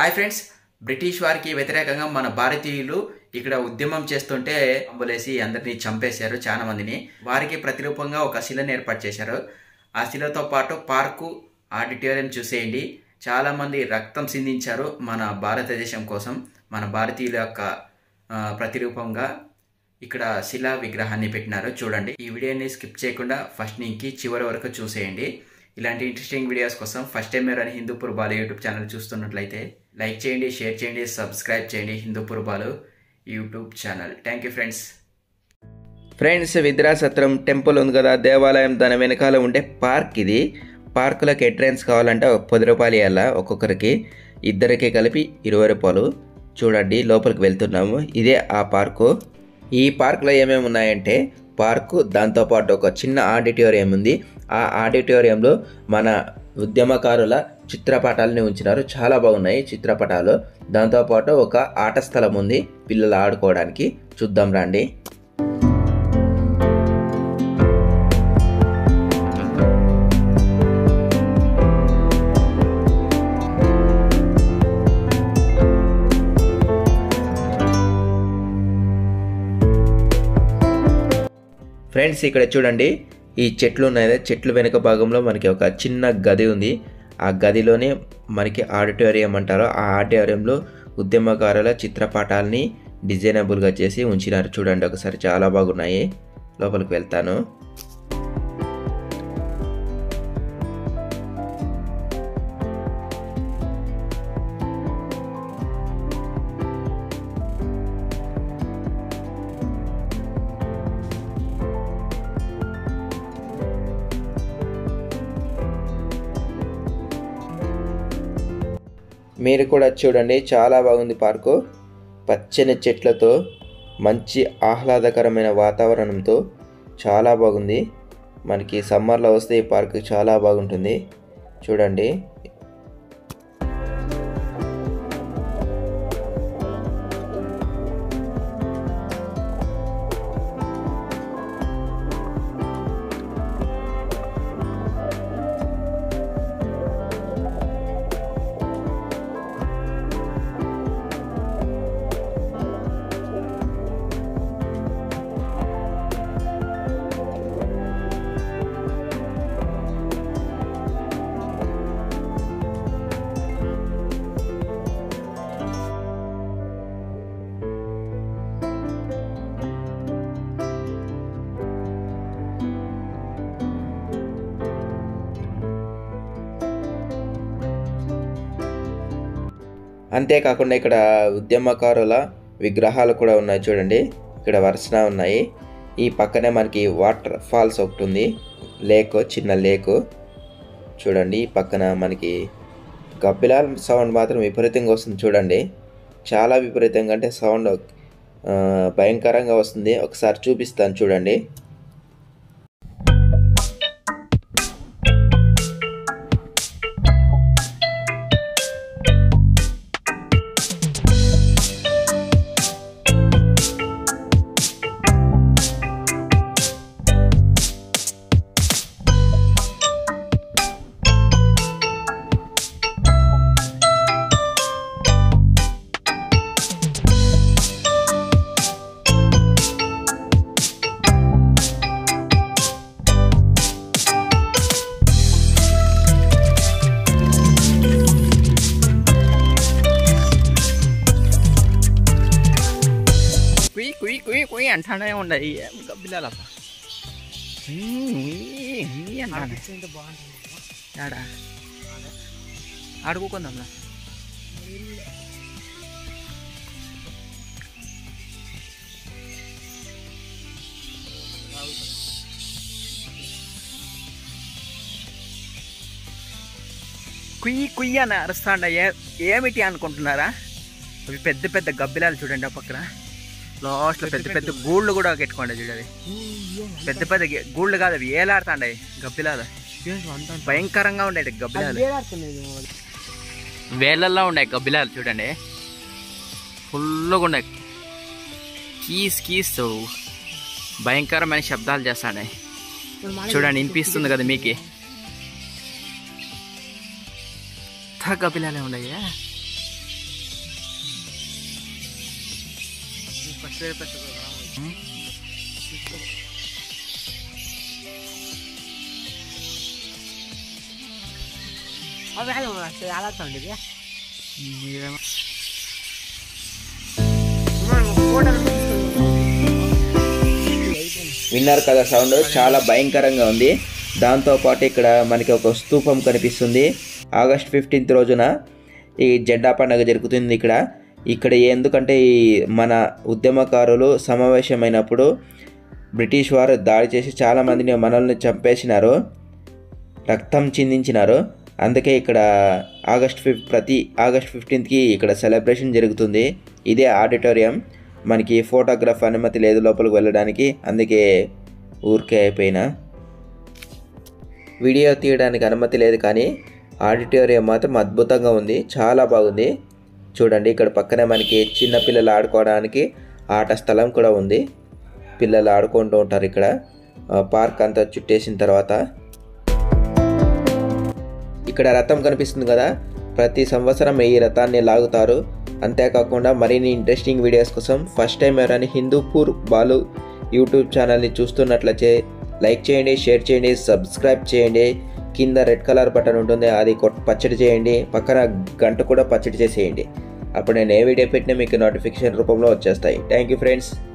hi friends British వారికి వ్యతిరేకంగా మన భారతీయులు ఇక్కడ ఉద్యమం చేస్తుంటే అంబులేసి అందరినీ చంపేశారు చాలా మందిని వారికి ప్రతిరూపంగా ఒక శిలను ఏర్పాటు చేశారు ఆ శిలతో పాటు పార్కు ఆడిటోరియం చూసేయండి చాలా మంది రక్తం సిందించారు మన భారతదేశం కోసం మన భారతీయుల యొక్క ఆ, ప్రతిరూపంగా ఇక్కడ శిలా విగ్రహాన్ని పెట్టినారు చూడండి ఈ వీడియోని స్కిప్ చేయకుండా ఫస్ట్ నుంచి చివరి వరకు చూసేయండి ఇలాంటి ఇంట్రెస్టింగ్ వీడియోస్ కోసం ఫస్ట్ టైం మీరు అని హిందూపూర్ బాలు యూట్యూబ్ ఛానల్ చూస్తున్నట్లయితే లైక్ చేయండి షేర్ చేయండి సబ్స్క్రైబ్ చేయండి Hindupur Balu YouTube channel thank you friends friends విద్రాసత్రం టెంపుల్ ఉంది కదా దేవాలయం దాని వెనకాల ఉండే పార్క్ ఇది పార్కులకు ఎంట్రన్స్ కావాలంటే ఒక పది రూపాయలు ఇవ్వాలా ఒక్కొక్కరికి ఇద్దరికి కలిపి ఇరవై రూపాయలు చూడండి లోపలికి వెళ్తున్నాము ఇదే ఆ పార్కు ఈ పార్కులో ఏమేమి ఉన్నాయంటే పార్కు దాంతోపాటు ఒక చిన్న ఆడిటోరియం ఉంది ఆ ఆడిటోరియంలో మన ఉద్యమకారుల చిత్రపటాలని ఉంచినారు చాలా బాగున్నాయి చిత్రపటాలు దాంతోపాటు ఒక ఆట స్థలం ఉంది పిల్లలు ఆడుకోవడానికి చూద్దాం రండి ఫ్రెండ్స్ ఇక్కడ చూడండి ఈ చెట్లు ఉన్నాయి కదా, చెట్లు వెనుక భాగంలో మనకి ఒక చిన్న గది ఉంది ఆ గదిలోనే మనకి ఆడిటోరియం అంటారు ఆ ఆడిటోరియంలో ఉద్యమకారుల చిత్రపటాలని డిజైనబుల్గా చేసి ఉంచినారు చూడండి ఒకసారి చాలా బాగున్నాయి లోపలికి వెళ్తాను మీరు కూడా చూడండి చాలా బాగుంది పార్కు పచ్చని చెట్లతో మంచి ఆహ్లాదకరమైన వాతావరణంతో చాలా బాగుంది మనకి సమ్మర్లో వస్తే ఈ పార్క్ చాలా బాగుంటుంది చూడండి అంతేకాకుండా ఇక్కడ ఉద్యమకారుల విగ్రహాలు కూడా ఉన్నాయి చూడండి ఇక్కడ వరుసన ఉన్నాయి ఈ పక్కనే మనకి వాటర్ ఫాల్స్ ఒకటి ఉంది లేక్ చిన్న లేక్ చూడండి ఈ పక్కన మనకి గబ్బిలాల్ సౌండ్ మాత్రం విపరీతంగా వస్తుంది చూడండి చాలా విపరీతంగా అంటే సౌండ్ ఆ, భయంకరంగా వస్తుంది ఒకసారి చూపిస్తాను చూడండి కుయ్ కుయ్ కుయ్ కుయ్ అంటానే ఉండయి ఏం గబ్బిలాలప్ప అంటానే ఆడా ఆడుకోకుందాం కుయ్యి కుయ్యి అని అరుస్తాండ ఏ ఏమిటి అనుకుంటున్నారా అవి పెద్ద పెద్ద గబ్బిలాలు చూడండి ఆ పక్కన లాస్ట్లో పెద్ద పెద్ద గూళ్ళు కూడా పెట్టుకోండి చూడండి పెద్ద పెద్ద గే- గూళ్ళు కాదు అవి ఏలాడుతాండాయి గబ్బిలాలు భయంకరంగా ఉండేది గబ్బిలాలు వేలల్లో ఉన్నాయి గబ్బిలాలు చూడండి ఫుల్గా ఉన్నాయి కీస్ కీస్ భయంకరమైన శబ్దాలు చేస్తాండే చూడండి వినిపిస్తుంది కదా మీకు గబ్బిలాలే ఉన్నాయా విన్నారు కదా సౌండ్ చాలా భయంకరంగా ఉంది దాంతోపాటు ఇక్కడ మనకి ఒక స్తూపం కనిపిస్తుంది ఆగస్ట్ ఫిఫ్టీన్త్ రోజున ఈ జెండా పండుగ జరుగుతుంది ఇక్కడ ఇక్కడ ఎందుకంటే ఈ మన ఉద్యమకారులు సమావేశమైనప్పుడు బ్రిటిష్ వారు దాడి చేసి చాలామందిని మనల్ని చంపేసినారు రక్తం చిందించినారు అందుకే ఇక్కడ ఆగస్ట్ ఫిఫ్ ప్రతి ఆగస్ట్ ఫిఫ్టీన్త్కి ఇక్కడ సెలబ్రేషన్ జరుగుతుంది ఇదే ఆడిటోరియం మనకి ఫోటోగ్రాఫ్ అనుమతి లేదు లోపలికి వెళ్ళడానికి అందుకే ఊరికే అయిపోయినా వీడియో తీయడానికి అనుమతి లేదు కానీ ఆడిటోరియం మాత్రం అద్భుతంగా ఉంది చాలా బాగుంది చూడండి ఇక్కడ పక్కనే మనకి చిన్న పిల్లలు ఆడుకోవడానికి ఆట స్థలం కూడా ఉంది పిల్లలు ఆడుకుంటూ ఉంటారు ఇక్కడ ఆ, పార్క్ అంతా చుట్టేసిన తర్వాత ఇక్కడ రథం కనిపిస్తుంది కదా ప్రతి సంవత్సరం ఈ రథాన్ని లాగుతారు అంతేకాకుండా మరిన్ని ఇంట్రెస్టింగ్ వీడియోస్ కోసం ఫస్ట్ టైం ఎవరైనా హిందూపూర్ బాలు యూట్యూబ్ ఛానల్ని చూస్తున్నట్లయితే లైక్ చేయండి షేర్ చేయండి సబ్స్క్రైబ్ చేయండి కింద రెడ్ కలర్ బటన్ ఉంటుంది అది కొట్ పచ్చడి చేయండి పక్కన గంట కూడా పచ్చడి చేసేయండి అప్పుడు నేను ఏ వీడియో పెట్టినా మీకు నోటిఫికేషన్ రూపంలో వచ్చేస్తాయి థ్యాంక్ యూ ఫ్రెండ్స్